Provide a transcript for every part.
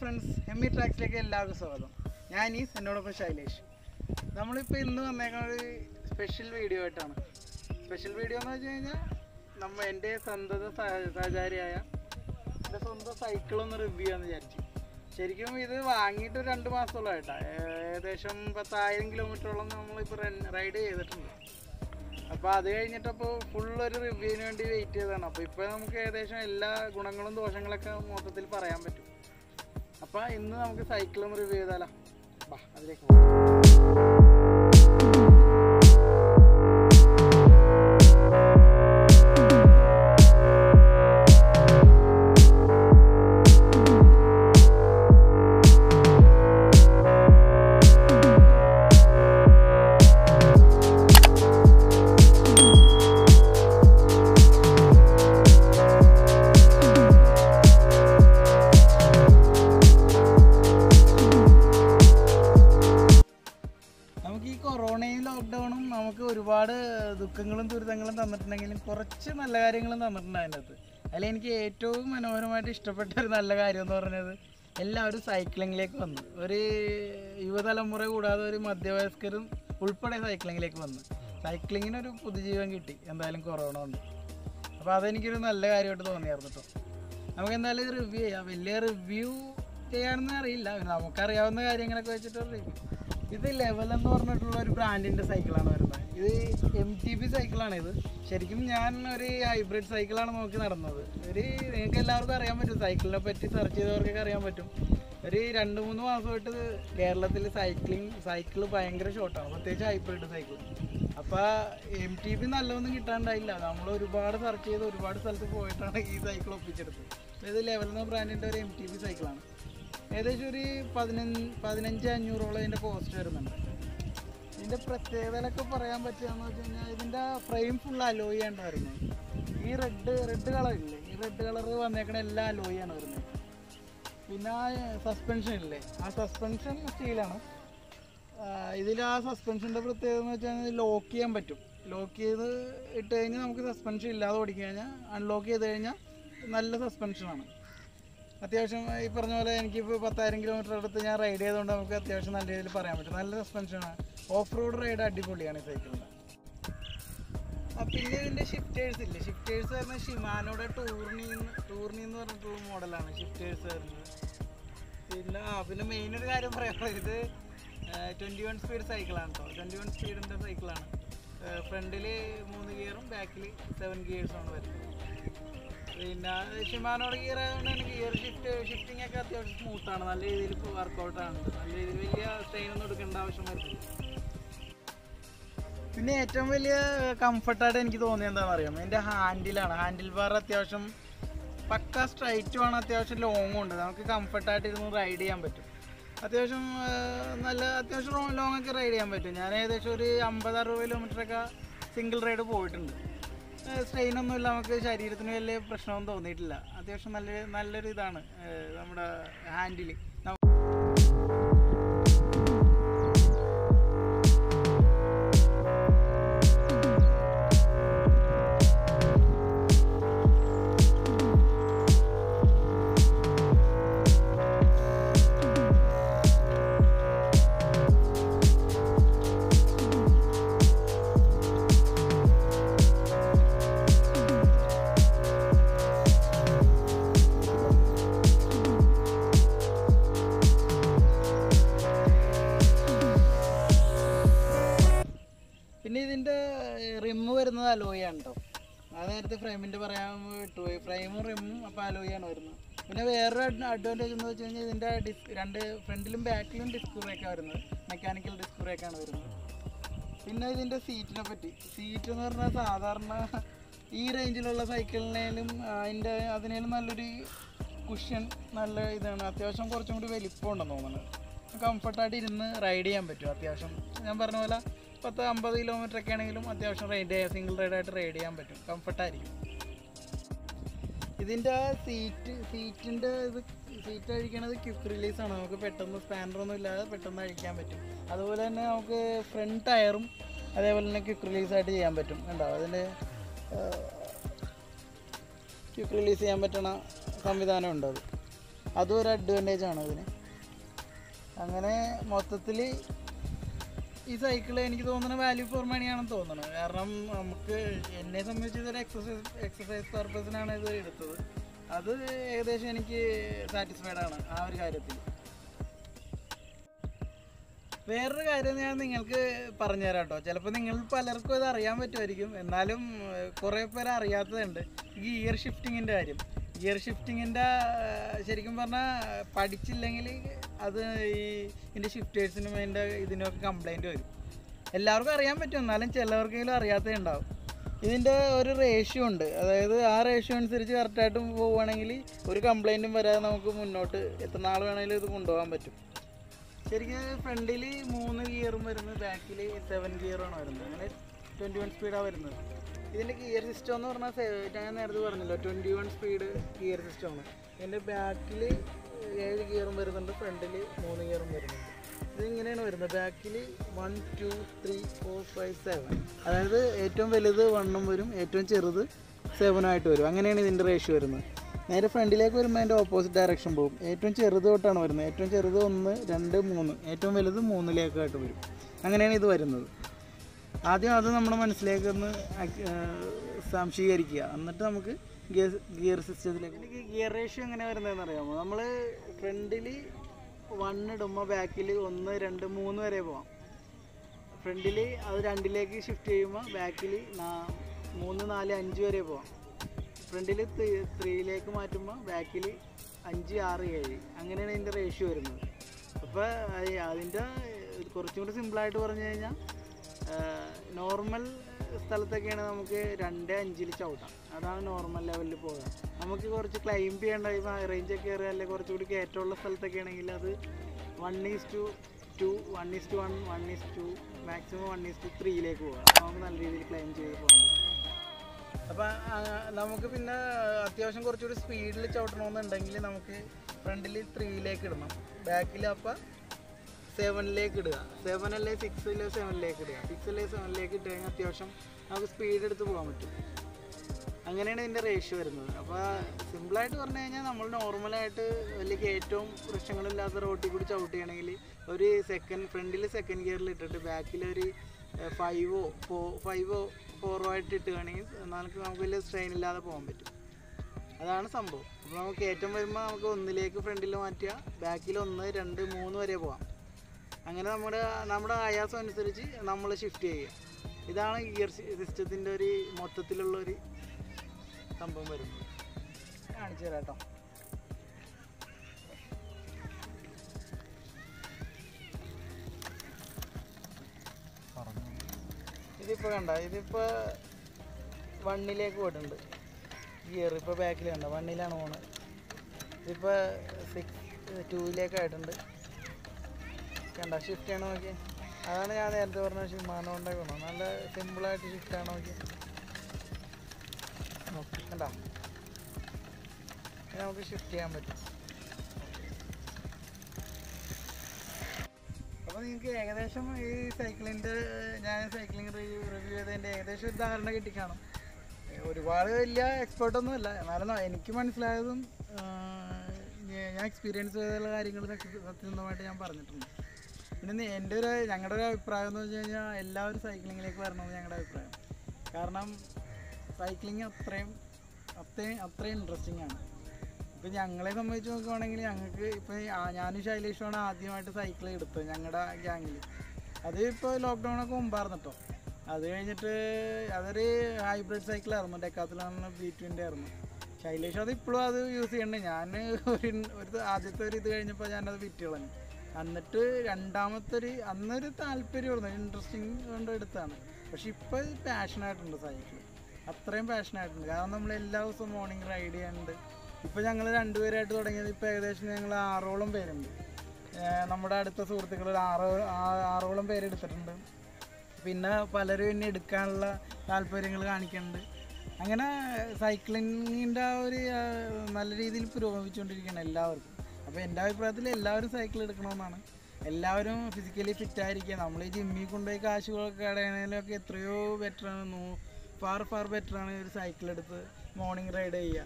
friends എമ്മി ട്രാക്സിലേക്ക് എല്ലാവർക്കും സ്വാഗതം ഞാൻ ഈ എന്നോടൊപ്പം ശൈലേഷ് നമ്മളിപ്പോൾ ഇന്ന് വന്നേക്കുന്ന ഒരു സ്പെഷ്യൽ വീഡിയോ ആയിട്ടാണ് സ്പെഷ്യൽ വീഡിയോ എന്ന് വെച്ച് കഴിഞ്ഞാൽ നമ്മ എൻ്റെ സന്തത സഹ- സഹചാരിയായ എൻ്റെ സ്വന്തം സൈക്കിളൊന്ന് റിവ്യൂ ചെയ്യാന്ന് വിചാരിച്ചു ശരിക്കും ഇത് വാങ്ങിയിട്ട് ഒരു രണ്ട് മാസത്തോളം ആയിട്ടാ ഏകദേശം പത്തായിരം കിലോമീറ്ററോളം നമ്മളിപ്പോൾ റൈഡ് ചെയ്തിട്ടുണ്ട് അപ്പോൾ അത് കഴിഞ്ഞിട്ടപ്പോൾ ഫുൾ ഒരു റിവ്യൂവിന് വേണ്ടി വെയിറ്റ് ചെയ്തതാണ് അപ്പോൾ ഇപ്പോൾ നമുക്ക് ഏകദേശം എല്ലാ ഗുണങ്ങളും ദോഷങ്ങളൊക്കെ മൊത്തത്തിൽ പറയാൻ പറ്റും അപ്പോൾ ഇന്ന് നമുക്ക് സൈക്കിളും റിവ്യൂ ചെയ്താലോ ബാ അതിലേക്ക് പോകാം നമുക്ക് ഈ കൊറോണയും ലോക്ക്ഡൗണും നമുക്ക് ഒരുപാട് ദുഃഖങ്ങളും ദുരിതങ്ങളും തന്നിട്ടുണ്ടെങ്കിലും കുറച്ച് നല്ല കാര്യങ്ങളും തന്നിട്ടുണ്ട് അതിൻ്റെ അകത്ത് അതിൽ എനിക്ക് ഏറ്റവും മനോഹരമായിട്ട് ഇഷ്ടപ്പെട്ട ഒരു നല്ല കാര്യം എന്ന് പറഞ്ഞത് എല്ലാവരും സൈക്ലിങ്ങിലേക്ക് വന്നു ഒരു യുവതലമുറ കൂടാതെ ഒരു മധ്യവയസ്കരും ഉൾപ്പെടെ സൈക്ലിങ്ങിലേക്ക് വന്നു സൈക്ലിങ്ങിനൊരു പുതുജീവൻ കിട്ടി എന്തായാലും കൊറോണ കൊണ്ട് അപ്പോൾ അതെനിക്കൊരു നല്ല കാര്യമായിട്ട് തോന്നിയായിരുന്നു കേട്ടോ നമുക്ക് എന്തായാലും ഇത് റിവ്യൂ ചെയ്യാം വലിയ റിവ്യൂ ചെയ്യാനൊന്നും അറിയില്ല പിന്നെ നമുക്കറിയാവുന്ന കാര്യങ്ങളൊക്കെ വെച്ചിട്ട് റിവ്യൂ ഇത് ലെവൽ എന്ന് പറഞ്ഞിട്ടുള്ള ഒരു ബ്രാൻഡിൻ്റെ സൈക്കിളാണ് വരുന്നത് ഇത് എം ടി ബി സൈക്കിളാണ് ഇത് ശരിക്കും ഞാൻ ഒരു ഹൈബ്രിഡ് സൈക്കിളാണ് നോക്കി നടന്നത് ഒരു നിങ്ങൾക്ക് എല്ലാവർക്കും അറിയാൻ പറ്റും സൈക്കിളിനെ പറ്റി സെർച്ച് ചെയ്തവർക്കൊക്കെ അറിയാൻ പറ്റും ഒരു രണ്ട് മൂന്ന് മാസമായിട്ട് കേരളത്തിൽ സൈക്ലിംഗ് സൈക്കിൾ ഭയങ്കര ഷോർട്ടാണ് പ്രത്യേകിച്ച് ഹൈബ്രിഡ് സൈക്കിൾ അപ്പോൾ എം ടി ബി നല്ലതൊന്നും കിട്ടാണ്ടായില്ല നമ്മൾ ഒരുപാട് സെർച്ച് ചെയ്ത് ഒരുപാട് സ്ഥലത്ത് പോയിട്ടാണ് ഈ സൈക്കിൾ ഒപ്പിച്ചെടുത്തത് ഇത് ലെവൽ എന്ന ബ്രാൻഡിൻ്റെ ഒരു എം ടി ബി സൈക്കിളാണ് ഏകദേശം ഒരു പതിനഞ്ച് പതിനഞ്ച് അഞ്ഞൂറോളം ഇതിൻ്റെ കോസ്റ്റ് വരുന്നുണ്ട് ഇതിൻ്റെ പ്രത്യേകതകളൊക്കെ പറയാൻ പറ്റുകയെന്ന് വെച്ച് കഴിഞ്ഞാൽ ഇതിൻ്റെ ഫ്രെയിം ഫുൾ അലോയ് ആണ് വരുന്നത് ഈ റെഡ് റെഡ് കളർ ഇല്ലേ ഈ റെഡ് കളർ വന്നേക്കണ എല്ലാം അലോയ് ആണ് വരുന്നത് പിന്നെ ആ സസ്പെൻഷൻ ഇല്ലേ ആ സസ്പെൻഷൻ സ്റ്റീലാണ് ഇതിൽ ആ സസ്പെൻഷൻ്റെ പ്രത്യേകത എന്ന് വെച്ചാൽ ലോക്ക് ചെയ്യാൻ പറ്റും ലോക്ക് ചെയ്ത് ഇട്ട് കഴിഞ്ഞാൽ നമുക്ക് സസ്പെൻഷൻ ഇല്ലാതെ ഓടിക്കുക കഴിഞ്ഞാൽ അൺലോക്ക് ചെയ്ത് കഴിഞ്ഞാൽ നല്ല സസ്പെൻഷനാണ് അത്യാവശ്യം ഈ പറഞ്ഞ പോലെ എനിക്കിപ്പോൾ പത്തായിരം കിലോമീറ്റർ അടുത്ത് ഞാൻ റൈഡ് ചെയ്തുകൊണ്ട് നമുക്ക് അത്യാവശ്യം നല്ല രീതിയിൽ പറയാൻ പറ്റും നല്ല സസ്പെൻഷനാണ് ഓഫ് റോഡ് റൈഡ് അടിപൊളിയാണ് ഈ സൈക്കിളിൻ്റെ ആ പിന്നെ ഇതിൻ്റെ ഷിഫ്റ്റേഴ്സ് ഇല്ലേ ഷിഫ്റ്റേഴ്സ് വരുന്നത് ഷിമാനോടെ ടൂർണി ടൂർണി എന്ന് പറഞ്ഞിട്ടുള്ള മോഡലാണ് ഷിഫ്റ്റേഴ്സ് വരുന്നത് പിന്നെ ആ പിന്നെ മെയിൻ ഒരു കാര്യം പറയാനുള്ളത് ഇത് ട്വൻറ്റി വൺ സ്പീഡ് സൈക്കിളാണ് കേട്ടോ ട്വൻറ്റി വൺ സ്പീഡിൻ്റെ സൈക്കിളാണ് ഫ്രണ്ടിൽ മൂന്ന് ഗിയറും ബാക്കിൽ സെവൻ ഗിയേഴ്സാണ് വരുന്നത് പിന്നെ ഷിമാനോട് ഗിയർ ആയതുകൊണ്ട് തന്നെ ഗിയർ ഷിഫ്റ്റ് ഷിഫ്റ്റിംഗ് ഒക്കെ അത്യാവശ്യം സ്മൂത്താണ് നല്ല രീതിയിൽ വർക്കൗട്ടാണ് നല്ല രീതിയിൽ വലിയ സ്ട്രെയിൻ ഒന്നും എടുക്കേണ്ട ആവശ്യം വരുന്നില്ല പിന്നെ ഏറ്റവും വലിയ കംഫർട്ടായിട്ട് എനിക്ക് തോന്നിയത് എന്താണെന്ന് അറിയാം എൻ്റെ ഹാൻഡിലാണ് ഹാൻഡിൽ ബാർ അത്യാവശ്യം പക്ക സ്ട്രൈറ്റും ആണ് അത്യാവശ്യം ലോങ്ങും ഉണ്ട് നമുക്ക് കംഫർട്ടായിട്ട് ഇരുന്ന് റൈഡ് ചെയ്യാൻ പറ്റും അത്യാവശ്യം ആ, നല്ല അത്യാവശ്യം ലോങ് ഒക്കെ റൈഡ് ചെയ്യാൻ പറ്റും ഞാൻ ഏകദേശം ഒരു അമ്പത് അറുപത് കിലോമീറ്ററൊക്കെ സിംഗിൾ റൈഡ് പോയിട്ടുണ്ട് സ്ട്രെയിൻ ഒന്നുമില്ല നമുക്ക് ശരീരത്തിന് വലിയ പ്രശ്നമൊന്നും തോന്നിയിട്ടില്ല അത്യാവശ്യം നല്ല നല്ലൊരു ഇതാണ് ആ, നമ്മുടെ ഹാൻഡിൽ പിന്നെ ഇതിൻ്റെ റിമ്മ് വരുന്നത് അലോയാണ് കേട്ടോ അത് നേരത്തെ ഫ്രെയിമിൻ്റെ പറയാൻ വിട്ടുപോയി ഫ്രെയിമും റിമ്മും അപ്പോൾ അലോയാണ് വരുന്നത് പിന്നെ വേറൊരു അഡ്വാൻറ്റേജ് എന്ന് വെച്ച് കഴിഞ്ഞാൽ ഇതിൻ്റെ ഡിസ്ക് രണ്ട് ഫ്രണ്ടിലും ബാക്കിലും ഡിസ്ക് ബ്രേക്കാണ് വരുന്നത് മെക്കാനിക്കൽ ഡിസ്ക് ബ്രേക്കാണ് വരുന്നത് പിന്നെ ഇതിൻ്റെ സീറ്റിനെ പറ്റി സീറ്റ് എന്ന് പറഞ്ഞാൽ സാധാരണ ഈ റേഞ്ചിലുള്ള സൈക്കിളിനേലും അതിൻ്റെ അതിനേലും നല്ലൊരു കുഷ്യൻ നല്ല ഇതാണ് അത്യാവശ്യം കുറച്ചും കൂടി വലിപ്പം ഉണ്ടെന്ന് തോന്നുന്നത് കംഫർട്ടായിട്ട് ഇരുന്ന് റൈഡ് ചെയ്യാൻ പറ്റും അത്യാവശ്യം ഞാൻ പറഞ്ഞ പോലെ പത്ത് അമ്പത് കിലോമീറ്റർ ഒക്കെ ആണെങ്കിലും അത്യാവശ്യം റൈഡ് ചെയ്യാൻ സിംഗിൾ റൈഡായിട്ട് റൈഡ് ചെയ്യാൻ പറ്റും കംഫർട്ടായിരിക്കും ഇതിൻ്റെ സീറ്റ് സീറ്റിൻ്റെ ഇത് സീറ്റ് അഴിക്കണത് ക്വിക്ക് റിലീസാണ് നമുക്ക് പെട്ടെന്ന് സ്പാനറൊന്നും ഇല്ലാതെ പെട്ടെന്ന് അഴിക്കാൻ പറ്റും അതുപോലെ തന്നെ നമുക്ക് ഫ്രണ്ട് ടയറും അതേപോലെ തന്നെ ക്വിക്ക് റിലീസായിട്ട് ചെയ്യാൻ പറ്റും ഉണ്ടാവും അതിൻ്റെ ക്വിക്ക് റിലീസ് ചെയ്യാൻ പറ്റണ സംവിധാനം ഉണ്ട് അത് അതും ഒരു അഡ്വാൻറ്റേജ് ആണ് ഇതിന് അങ്ങനെ മൊത്തത്തിൽ ഈ സൈക്കിൾ എനിക്ക് തോന്നുന്നത് വാല്യൂ ഫോർ മണിയാണെന്ന് തോന്നുന്നത് കാരണം നമുക്ക് എന്നെ സംബന്ധിച്ച് ഇതൊരു എക്സസൈസ് എക്സസൈസ് പർപ്പസിനാണ് ഇത് എടുത്തത് അത് ഏകദേശം എനിക്ക് സാറ്റിസ്ഫൈഡ് ആണ് ആ ഒരു കാര്യത്തിൽ വേറൊരു കാര്യം ഞാൻ നിങ്ങൾക്ക് പറഞ്ഞുതരാം കേട്ടോ ചിലപ്പോൾ നിങ്ങൾ പലർക്കും ഇത് അറിയാൻ പറ്റുമായിരിക്കും എന്നാലും ഏഹ്, കുറേ പേര് അറിയാത്തതുണ്ട് ഗിയർ ഷിഫ്റ്റിങ്ങിൻ്റെ കാര്യം ഗിയർ ഷിഫ്റ്റിങ്ങിൻ്റെ ശരിക്കും പറഞ്ഞാൽ പഠിച്ചില്ലെങ്കിൽ അത് ഈ ഇതിൻ്റെ ഷിഫ്റ്റേഴ്സിനും അതിൻ്റെ ഇതിനൊക്കെ കംപ്ലൈൻറ്റ് വരും എല്ലാവർക്കും അറിയാൻ പറ്റും എന്നാലും ചിലവർക്കെങ്കിലും അറിയാത്തത് ഉണ്ടാവും ഇതിൻ്റെ ഒരു റേഷ്യോ ഉണ്ട് അതായത് ആ റേഷ്യോ അനുസരിച്ച് കറക്റ്റായിട്ട് പോവുകയാണെങ്കിൽ ഒരു കംപ്ലൈൻറ്റും വരാതെ നമുക്ക് മുന്നോട്ട് എത്ര നാൾ വേണമെങ്കിലും ഇത് കൊണ്ടുപോകാൻ പറ്റും ശരിക്കും ഫ്രണ്ടിൽ മൂന്ന് ഗിയറും വരുന്നത് ബാക്കിൽ സെവൻ ഗിയറാണ് വരുന്നത് അങ്ങനെ ട്വൻറ്റി വൺ സ്പീഡാണ് വരുന്നത് ഇതിൻ്റെ ഗിയർ സിസ്റ്റം എന്ന് പറഞ്ഞാൽ സെ- ഞാൻ നേരത്തെ പറഞ്ഞല്ലോ ട്വൻറ്റി വൺ സ്പീഡ് ഗിയർ സിസ്റ്റമാണ് ഇതിൻ്റെ ബാക്കിൽ ഏഴ് ഗിയറും വരുന്നുണ്ട് ഫ്രണ്ടിൽ മൂന്ന് ഗിയറും വരുന്നുണ്ട് ഇതിങ്ങനെയാണ് വരുന്നത് ബാക്കിൽ one two three four five seven അതായത് ഏറ്റവും വലുത് വണ്ണും വരും ഏറ്റവും ചെറുത് സെവനായിട്ട് വരും അങ്ങനെയാണ് ഇതിൻ്റെ റേഷ്യോ വരുന്നത് നേരെ ഫ്രണ്ടിലേക്ക് വരുമ്പോൾ അതിൻ്റെ ഓപ്പോസിറ്റ് ഡയറക്ഷൻ പോകും ഏറ്റവും ചെറുത് തൊട്ടാണ് വരുന്നത് ഏറ്റവും ചെറുത് ഒന്ന് രണ്ട് മൂന്ന് ഏറ്റവും വലുത് മൂന്നിലേക്കായിട്ട് വരും അങ്ങനെയാണ് ഇത് വരുന്നത് ആദ്യം അത് നമ്മുടെ മനസ്സിലേക്ക് ഒന്ന് ആക്കി- ആ, സംശീകരിക്കുക എന്നിട്ട് നമുക്ക് ഗിയർ ഗിയർ സിസ്റ്റത്തിലേക്ക് എനിക്ക് ഗിയർ റേഷ്യോ എങ്ങനെ വരുന്നതെന്ന് അറിയാമോ നമ്മൾ ഫ്രണ്ടിൽ വൺ ഇടുമ്പോൾ ബാക്കിൽ ഒന്ന് രണ്ട് മൂന്ന് വരെ പോവാം ഫ്രണ്ടിൽ അത് രണ്ടിലേക്ക് ഷിഫ്റ്റ് ചെയ്യുമ്പോൾ ബാക്കിൽ മൂന്ന് നാല് അഞ്ച് വരെ പോവാം ഫ്രണ്ടിൽ ത്രീയിലേക്ക് മാറ്റുമ്പോൾ ബാക്കിൽ അഞ്ച് ആറ് ഏഴ് അങ്ങനെയാണ് ഇതിൻ്റെ റേഷ്യോ വരുന്നത് അപ്പോൾ അതിൻ്റെ കുറച്ചും കൂടി സിമ്പിളായിട്ട് പറഞ്ഞു കഴിഞ്ഞാൽ നോർമൽ സ്ഥലത്തൊക്കെയാണ് നമുക്ക് രണ്ട് അഞ്ചിൽ ചവിട്ടാം അതാണ് നോർമൽ ലെവലിൽ പോകുക നമുക്ക് കുറച്ച് ക്ലൈംബ് ചെയ്യേണ്ട ഇപ്പോൾ റേഞ്ചൊക്കെ കയറുക അല്ലെങ്കിൽ കുറച്ചുകൂടി കയറ്റമുള്ള സ്ഥലത്തൊക്കെ ആണെങ്കിൽ അത് one is two two one is two one one is two maximum one is two ത്രീയിലേക്ക് പോകാം നമുക്ക് നല്ല രീതിയിൽ ക്ലൈം ചെയ്ത് പോകാൻ പറ്റും അപ്പം നമുക്ക് പിന്നെ അത്യാവശ്യം കുറച്ചുകൂടി സ്പീഡിൽ ചവിട്ടണമെന്നുണ്ടെങ്കിൽ നമുക്ക് ഫ്രണ്ടിൽ ത്രീയിലേക്ക് ഇടണം ബാക്കിൽ അപ്പം സെവനിലേക്ക് ഇടുക സെവൻ അല്ലെ സിക്സിലെ സെവനിലേക്ക് ഇടുക സിക്സ് അല്ലെ സെവനിലേക്ക് ഇട്ട് കഴിഞ്ഞാൽ അത്യാവശ്യം നമുക്ക് സ്പീഡ് എടുത്ത് പോകാൻ പറ്റും അങ്ങനെയാണ് ഇതിൻ്റെ റേഷ്യോ വരുന്നത് അപ്പോൾ സിമ്പിളായിട്ട് പറഞ്ഞു കഴിഞ്ഞാൽ നമ്മൾ നോർമലായിട്ട് വലിയ കയറ്റവും പ്രശ്നങ്ങളില്ലാത്ത റോട്ടിൽ കൂടി ചവിട്ടുകയാണെങ്കിൽ ഒരു സെക്കൻഡ് ഫ്രണ്ടിൽ സെക്കൻഡ് ഗിയറിൽ ഇട്ടിട്ട് ബാക്കിൽ ഒരു ഫൈവോ ഫോ ഫൈവോ ഫോറോ ആയിട്ട് ഇട്ടുകയാണെങ്കിൽ നമുക്ക് നമുക്ക് വലിയ സ്ട്രെയിൻ ഇല്ലാതെ പോകാൻ പറ്റും അതാണ് സംഭവം അപ്പോൾ നമുക്ക് കയറ്റം വരുമ്പോൾ നമുക്ക് ഒന്നിലേക്ക് ഫ്രണ്ടിൽ മാറ്റുക ബാക്കിൽ ഒന്ന് രണ്ട് മൂന്ന് വരെ പോകാം അങ്ങനെ നമ്മുടെ നമ്മുടെ ആയാസം അനുസരിച്ച് നമ്മൾ ഷിഫ്റ്റ് ചെയ്യുക ഇതാണ് ഗിയർ സിസ്റ്റത്തിൻ്റെ ഒരു മൊത്തത്തിലുള്ള ഒരു സംഭവം വരുന്നത് കാണിച്ചു തരാം കേട്ടോ ഇതിപ്പോൾ കണ്ട ഇതിപ്പോൾ വണ്ണിലേക്ക് പോയിട്ടുണ്ട് ഗിയർ ഇപ്പോൾ ബാക്കിൽ കണ്ട വണ്ണിലാണ് പോണത് ഇതിപ്പോൾ സിക്സ് ടൂയിലേക്കായിട്ടുണ്ട് കണ്ട ഷിഫ്റ്റ് ചെയ്യണം നോക്കി അതാണ് ഞാൻ നേരത്തെ പറഞ്ഞ വിമാനം കൊണ്ടൊക്കെ വേണം നല്ല സിമ്പിളായിട്ട് ഷിഫ്റ്റ് ആണ് നോക്കി നോക്കി കണ്ട ഇനി നമുക്ക് ഷിഫ്റ്റ് ചെയ്യാൻ പറ്റും അപ്പോൾ നിങ്ങൾക്ക് ഏകദേശം ഈ സൈക്കിളിൻ്റെ ഞാൻ സൈക്ലിംഗ് റിവ്യൂ റിവ്യൂ ചെയ്തതിൻ്റെ ഏകദേശം ഒരു ധാരണ കിട്ടിക്കാണും ഏ, ഒരുപാട് വലിയ എക്സ്പേർട്ടൊന്നും അല്ല എന്നാലും ന- എനിക്ക് മനസ്സിലായതും ആ, ഞ- ഞാൻ എക്സ്പീരിയൻസ് ചെയ്തുള്ള കാര്യങ്ങൾ സത്യസന്ധമായിട്ട് ഞാൻ പറഞ്ഞിട്ടുണ്ട് പിന്നെ നി- എൻ്റെ ഒരു ഞങ്ങളുടെ ഒരു അഭിപ്രായം എന്ന് വെച്ച് കഴിഞ്ഞാൽ എല്ലാവരും സൈക്ലിങ്ങിലേക്ക് വരണമെന്ന് ഞങ്ങളുടെ അഭിപ്രായം കാരണം സൈക്ലിംഗ് അത്രയും അത്രയും അത്രയും ഇൻട്രസ്റ്റിംഗ് ആണ് ഇപ്പം ഞങ്ങളെ സംബന്ധിച്ച് നോക്കുവാണെങ്കിൽ ഞങ്ങൾക്ക് ഇപ്പം ഞാനും ശൈലേഷുമാണ് ആദ്യമായിട്ട് സൈക്കിൾ എടുത്തത് ഞങ്ങളുടെ ഗ്യാങ്ങിൽ അത് ഇപ്പോൾ ലോക്ക്ഡൗണൊക്കെ മുമ്പായിരുന്നു കേട്ടോ അത് കഴിഞ്ഞിട്ട് അതൊരു ഹൈബ്രിഡ് സൈക്കിളായിരുന്നു ഡെക്കാത്തിലാണ് ബി ട്വൻ്റി ആയിരുന്നു ശൈലേഷ് അത് ഇപ്പോഴും അത് യൂസ് ചെയ്യണ്ട് ഞാൻ ഒരു ഒരു ആദ്യത്തെ ഒരു ഇത് കഴിഞ്ഞപ്പോൾ ഞാനത് വിറ്റ് കളഞ്ഞു എന്നിട്ട് രണ്ടാമത്തെ ഒരു അന്നൊരു താല്പര്യമായിരുന്നു ഇൻട്രസ്റ്റിംഗ് കൊണ്ട് എടുത്താണ് പക്ഷെ ഇപ്പോൾ പാഷനായിട്ടുണ്ട് സൈക്കിൾ അത്രയും പാഷനായിട്ടുണ്ട് കാരണം നമ്മൾ എല്ലാ ദിവസവും മോർണിംഗ് റൈഡ് ചെയ്യാനുണ്ട് ഇപ്പോൾ ഞങ്ങൾ രണ്ടുപേരായിട്ട് തുടങ്ങിയത് ഇപ്പോൾ ഏകദേശം ഞങ്ങൾ ആറോളം പേരുണ്ട് ഏർ നമ്മുടെ അടുത്ത സുഹൃത്തുക്കൾ ഒരു ആറോ ആ- ആറോളം പേര് എടുത്തിട്ടുണ്ട് പിന്നെ പലരും എന്നെ എടുക്കാനുള്ള താല്പര്യങ്ങൾ കാണിക്കുന്നുണ്ട് അങ്ങനെ സൈക്ലിങ്ങിൻ്റെ ആ ഒരു ആ, നല്ല രീതിയിൽ പുരോഗമിച്ചുകൊണ്ടിരിക്കുകയാണ് എല്ലാവർക്കും അപ്പോൾ എൻ്റെ അഭിപ്രായത്തിൽ എല്ലാവരും സൈക്കിൾ എടുക്കണമെന്നാണ് എല്ലാവരും ഫിസിക്കലി ഫിറ്റ് ആയിരിക്കുക നമ്മൾ ഈ ജിമ്മിൽ കൊണ്ടുപോയി കാശുകളൊക്കെ അടയണതിലൊക്കെ എത്രയോ ബെറ്ററാണ് ഫാർ ഫാർ ബെറ്ററാണ് ഒരു സൈക്കിൾ എടുത്ത് മോർണിംഗ് റൈഡ് ചെയ്യുക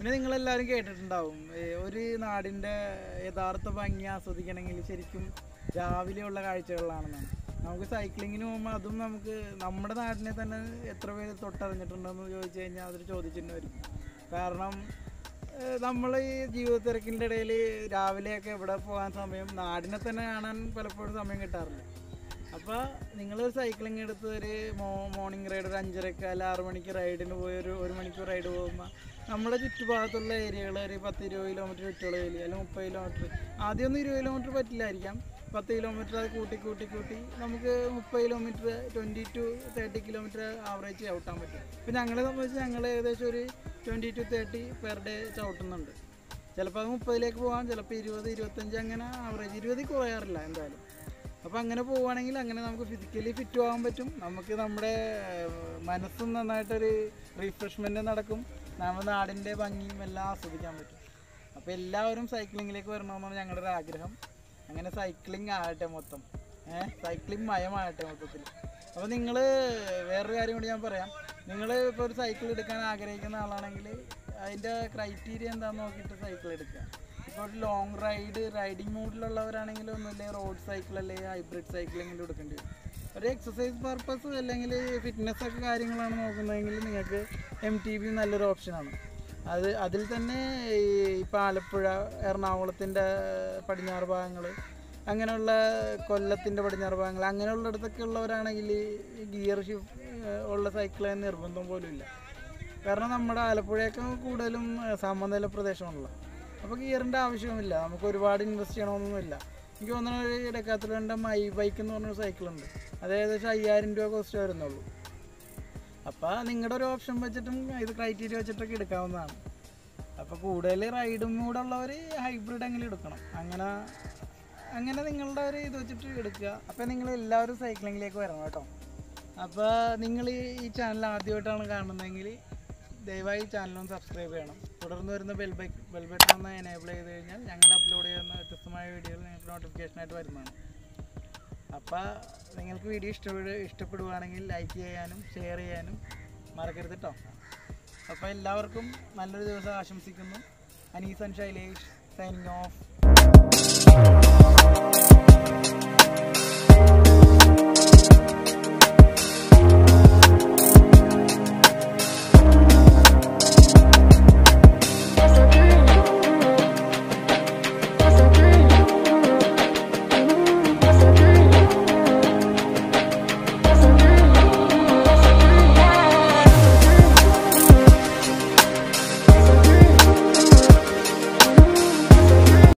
പിന്നെ നിങ്ങളെല്ലാവരും കേട്ടിട്ടുണ്ടാവും ഏ, ഒരു നാടിൻ്റെ യഥാർത്ഥ ഭംഗി ആസ്വദിക്കണമെങ്കിൽ ശരിക്കും രാവിലെയുള്ള കാഴ്ചകളിലാണെന്നാണ് നമുക്ക് സൈക്ലിങ്ങിന് പോകുമ്പോൾ അതും നമുക്ക് നമ്മുടെ നാടിനെ തന്നെ എത്ര പേര് തൊട്ടറിഞ്ഞിട്ടുണ്ടെന്ന് ചോദിച്ചു കഴിഞ്ഞാൽ അതൊരു ചോദിച്ചിട്ട് വരും കാരണം നമ്മൾ ഈ ജീവിത തിരക്കിൻ്റെ ഇടയിൽ രാവിലെയൊക്കെ എവിടെ പോകാൻ സമയം നാടിനെ തന്നെ കാണാൻ പലപ്പോഴും സമയം കിട്ടാറില്ല അപ്പോൾ നിങ്ങൾ സൈക്ലിംഗ് എടുത്ത് ഒരു മോ മോർണിംഗ് റൈഡ് ഒരു അഞ്ചരക്ക് അല്ല ആറ് മണിക്ക് റൈഡിന് പോയി ഒരു ഒരു മണിക്കൂർ റൈഡ് പോകുമ്പോൾ നമ്മുടെ ചുറ്റുഭാഗത്തുള്ള ഏരിയകൾ ഒരു പത്ത് ഇരുപത് കിലോമീറ്റർ ചുറ്റുകളയിൽ അല്ലെങ്കിൽ മുപ്പത് കിലോമീറ്റർ ആദ്യമൊന്നും ഇരുപത് കിലോമീറ്റർ പറ്റില്ലായിരിക്കാം പത്ത് കിലോമീറ്റർ അത് കൂട്ടി കൂട്ടി കൂട്ടി നമുക്ക് മുപ്പത് kilometre twenty two thirty kilometre average ചവിട്ടാൻ പറ്റും ഇപ്പം ഞങ്ങളെ സംബന്ധിച്ച് ഞങ്ങൾ ഏകദേശം ഒരു twenty two thirty per day ചവിട്ടുന്നുണ്ട് ചിലപ്പോൾ അത് മുപ്പതിലേക്ക് പോകാം ചിലപ്പോൾ ഇരുപത് ഇരുപത്തഞ്ച് അങ്ങനെ ആവറേജ് ഇരുപതിൽ കുറയാറില്ല എന്തായാലും അപ്പോൾ അങ്ങനെ പോവുകയാണെങ്കിൽ അങ്ങനെ നമുക്ക് ഫിസിക്കലി ഫിറ്റ് ആകാൻ പറ്റും നമുക്ക് നമ്മുടെ ഏഹ്, മനസ്സും നന്നായിട്ടൊരു റീഫ്രഷ്മെൻറ്റ് നടക്കും നമ്മുടെ നാടിൻ്റെ ഭംഗിയും എല്ലാം ആസ്വദിക്കാൻ പറ്റും അപ്പോൾ എല്ലാവരും സൈക്ലിങ്ങിലേക്ക് വരണമെന്നാണ് ഞങ്ങളുടെ ഒരു ആഗ്രഹം അങ്ങനെ സൈക്ലിംഗ് ആകട്ടെ മൊത്തം ഏഹ് സൈക്ലിംഗ് മയമാകട്ടെ മൊത്തത്തിൽ അപ്പോൾ നിങ്ങൾ വേറൊരു കാര്യം കൂടി ഞാൻ പറയാം നിങ്ങൾ ഇപ്പോൾ ഒരു സൈക്കിൾ എടുക്കാൻ ആഗ്രഹിക്കുന്ന ആളാണെങ്കിൽ അതിൻ്റെ ക്രൈറ്റീരിയ എന്താണെന്ന് നോക്കിയിട്ട് സൈക്കിൾ എടുക്കുക ഇപ്പോൾ ഒരു ലോങ് റൈഡ് റൈഡിങ് മൂഡിലുള്ളവരാണെങ്കിൽ ഒന്നുമില്ലേ റോഡ് സൈക്കിൾ അല്ലെങ്കിൽ ഹൈബ്രിഡ് സൈക്കിളെങ്കിലും എടുക്കേണ്ടി വരും ഒരു എക്സസൈസ് പർപ്പസ് അല്ലെങ്കിൽ ഫിറ്റ്നസ് ഒക്കെ കാര്യങ്ങളാണ് നോക്കുന്നതെങ്കിൽ നിങ്ങൾക്ക് എം ടി ബി നല്ലൊരു ഓപ്ഷനാണ് അത് അതിൽ തന്നെ ഈ ഇപ്പോൾ ആലപ്പുഴ എറണാകുളത്തിൻ്റെ പടിഞ്ഞാറ് ഭാഗങ്ങൾ അങ്ങനെയുള്ള കൊല്ലത്തിൻ്റെ പടിഞ്ഞാറ് ഭാഗങ്ങൾ അങ്ങനെയുള്ളിടത്തൊക്കെ ഉള്ളവരാണെങ്കിൽ ഈ ഗിയർ ഷിഫ്റ്റ് ഉള്ള സൈക്കിൾ നിർബന്ധം പോലും ഇല്ല കാരണം നമ്മുടെ ആലപ്പുഴയൊക്കെ കൂടുതലും ഏഹ്, സമനില പ്രദേശമാണല്ലോ അപ്പോൾ ഗിയറിൻ്റെ ആവശ്യവുമില്ല നമുക്ക് ഒരുപാട് ഇൻവെസ്റ്റ് ചെയ്യണമെന്നൊന്നുമില്ല എനിക്ക് തോന്നുന്ന ഒരു ഡെക്കാത്തലുണ്ട് മൈ ബൈക്ക് എന്ന് പറഞ്ഞൊരു സൈക്കിളുണ്ട് അത് ഏകദേശം അയ്യായിരം രൂപ കോസ്റ്റ് വരുന്നുള്ളൂ അപ്പോൾ നിങ്ങളുടെ ഒരു ഓപ്ഷൻ വെച്ചിട്ടും ഇത് ക്രൈറ്റീരിയ വെച്ചിട്ടൊക്കെ എടുക്കാവുന്നതാണ് അപ്പോൾ കൂടുതൽ റൈഡും കൂടെ ഉള്ളവർ ഹൈബ്രിഡ് എങ്കിലും എടുക്കണം അങ്ങനെ അങ്ങനെ നിങ്ങളുടെ ഒരു ഇത് വെച്ചിട്ട് എടുക്കുക അപ്പോൾ നിങ്ങൾ എല്ലാവരും സൈക്ലിങ്ങിലേക്ക് വരണം കേട്ടോ അപ്പോൾ നിങ്ങൾ ഈ ചാനൽ ആദ്യമായിട്ടാണ് കാണുന്നതെങ്കിൽ ദയവായി ചാനലൊന്ന് സബ്സ്ക്രൈബ് ചെയ്യണം തുടർന്ന് വരുന്ന ബെൽ ബൈ ബെൽ ബട്ടൺ ഒന്ന് എനേബിൾ ചെയ്ത് കഴിഞ്ഞാൽ ഞങ്ങൾ അപ്ലോഡ് ചെയ്യുന്ന വ്യത്യസ്തമായ വീഡിയോകൾ നിങ്ങൾക്ക് നോട്ടിഫിക്കേഷനായിട്ട് വരുന്നതാണ് അപ്പോൾ നിങ്ങൾക്ക് വീഡിയോ ഇഷ്ടപ്പെടു ഇഷ്ടപ്പെടുവാണെങ്കിൽ ലൈക്ക് ചെയ്യാനും ഷെയർ ചെയ്യാനും മറക്കരുത് കേട്ടോ അപ്പോൾ എല്ലാവർക്കും നല്ലൊരു ദിവസം ആശംസിക്കുന്നു അനീസൻ ശൈലേഷ് സൈനിങ് ഓഫ്